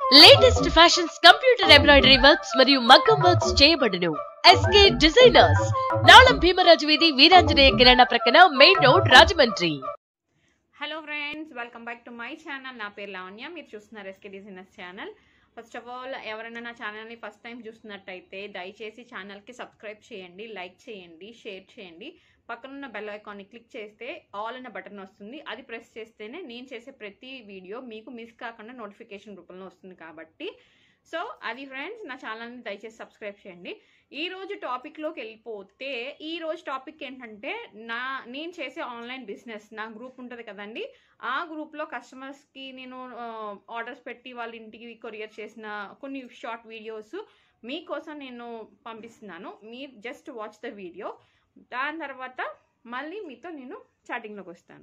latest fashions computer embroidery works మరియు మగ్గం works చేయబడును ఎస్కే డిజైనర్స్ నాళం భీమరాజు వీధి వీరాంజనేయ కిరాణా ప్రక్కన main road Rajahmundry hello friends welcome back to my channel నా పేరు లావణ్య మీరు చూస్తున్నారు SK designers channel first of all ఎవరైనా నా ఛానల్ని ఫస్ట్ టైం చూస్తున్నట్టయితే దయచేసి ఛానల్కి సబ్స్క్రైబ్ చేయండి లైక్ చేయండి షేర్ చేయండి పక్కనున్న బెల్ ఐకాన్ని క్లిక్ చేస్తే ఆల్ అన్న బటన్ వస్తుంది అది ప్రెస్ చేస్తేనే నేను చేసే ప్రతి వీడియో మీకు మిస్ కాకుండా నోటిఫికేషన్ రూపంలో వస్తుంది కాబట్టి సో అది ఫ్రెండ్స్ నా ఛానల్ని దయచేసి సబ్స్క్రైబ్ చేయండి ఈ రోజు టాపిక్లోకి వెళ్ళిపోతే ఈ రోజు టాపిక్ ఏంటంటే నా నేను చేసే ఆన్లైన్ బిజినెస్ నా గ్రూప్ ఉంటుంది కదండి ఆ గ్రూప్లో కస్టమర్స్కి నేను ఆర్డర్స్ పెట్టి వాళ్ళ ఇంటికి కొరియర్ చేసిన కొన్ని షార్ట్ వీడియోస్ మీకోసం నేను పంపిస్తున్నాను మీరు జస్ట్ వాచ్ ద వీడియో దాని తర్వాత మళ్ళీ మీతో నేను చాటింగ్లోకి వస్తాను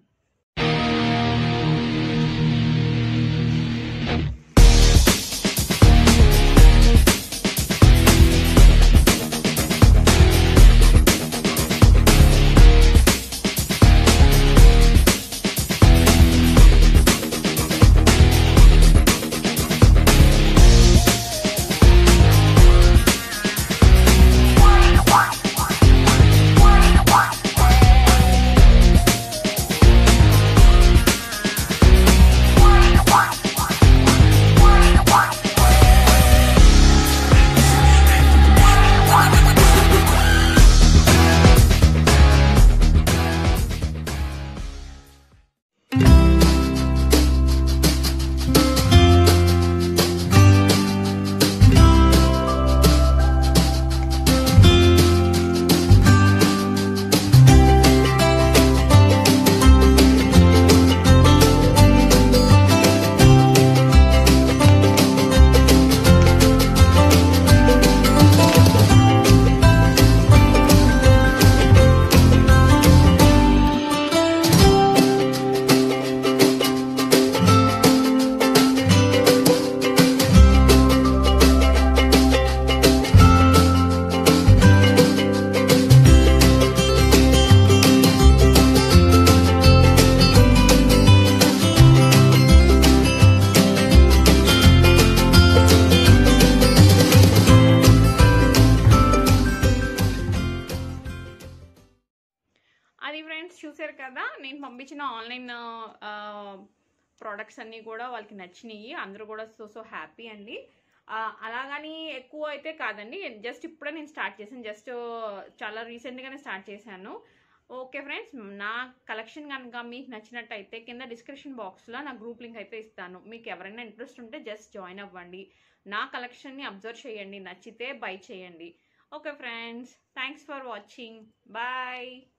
అది ఫ్రెండ్స్ చూసారు కదా నేను పంపించిన ఆన్లైన్ ప్రోడక్ట్స్ అన్నీ కూడా వాళ్ళకి నచ్చినాయి అందరూ కూడా సో సో హ్యాపీ అండి ఆ, అలాగని ఎక్కువ అయితే కాదండి జస్ట్ ఇప్పుడే నేను స్టార్ట్ చేశాను జస్ట్ చాలా రీసెంట్గానే స్టార్ట్ చేశాను ఓకే ఫ్రెండ్స్ నా కలెక్షన్ కనుక మీకు నచ్చినట్టయితే కింద డిస్క్రిప్షన్ బాక్స్లో నా గ్రూప్ లింక్ అయితే ఇస్తాను మీకు ఎవరైనా ఇంట్రెస్ట్ ఉంటే జస్ట్ జాయిన్ అవ్వండి నా కలెక్షన్ని అబ్జర్వ్ చేయండి నచ్చితే బై చేయండి okay friends thanks for watching bye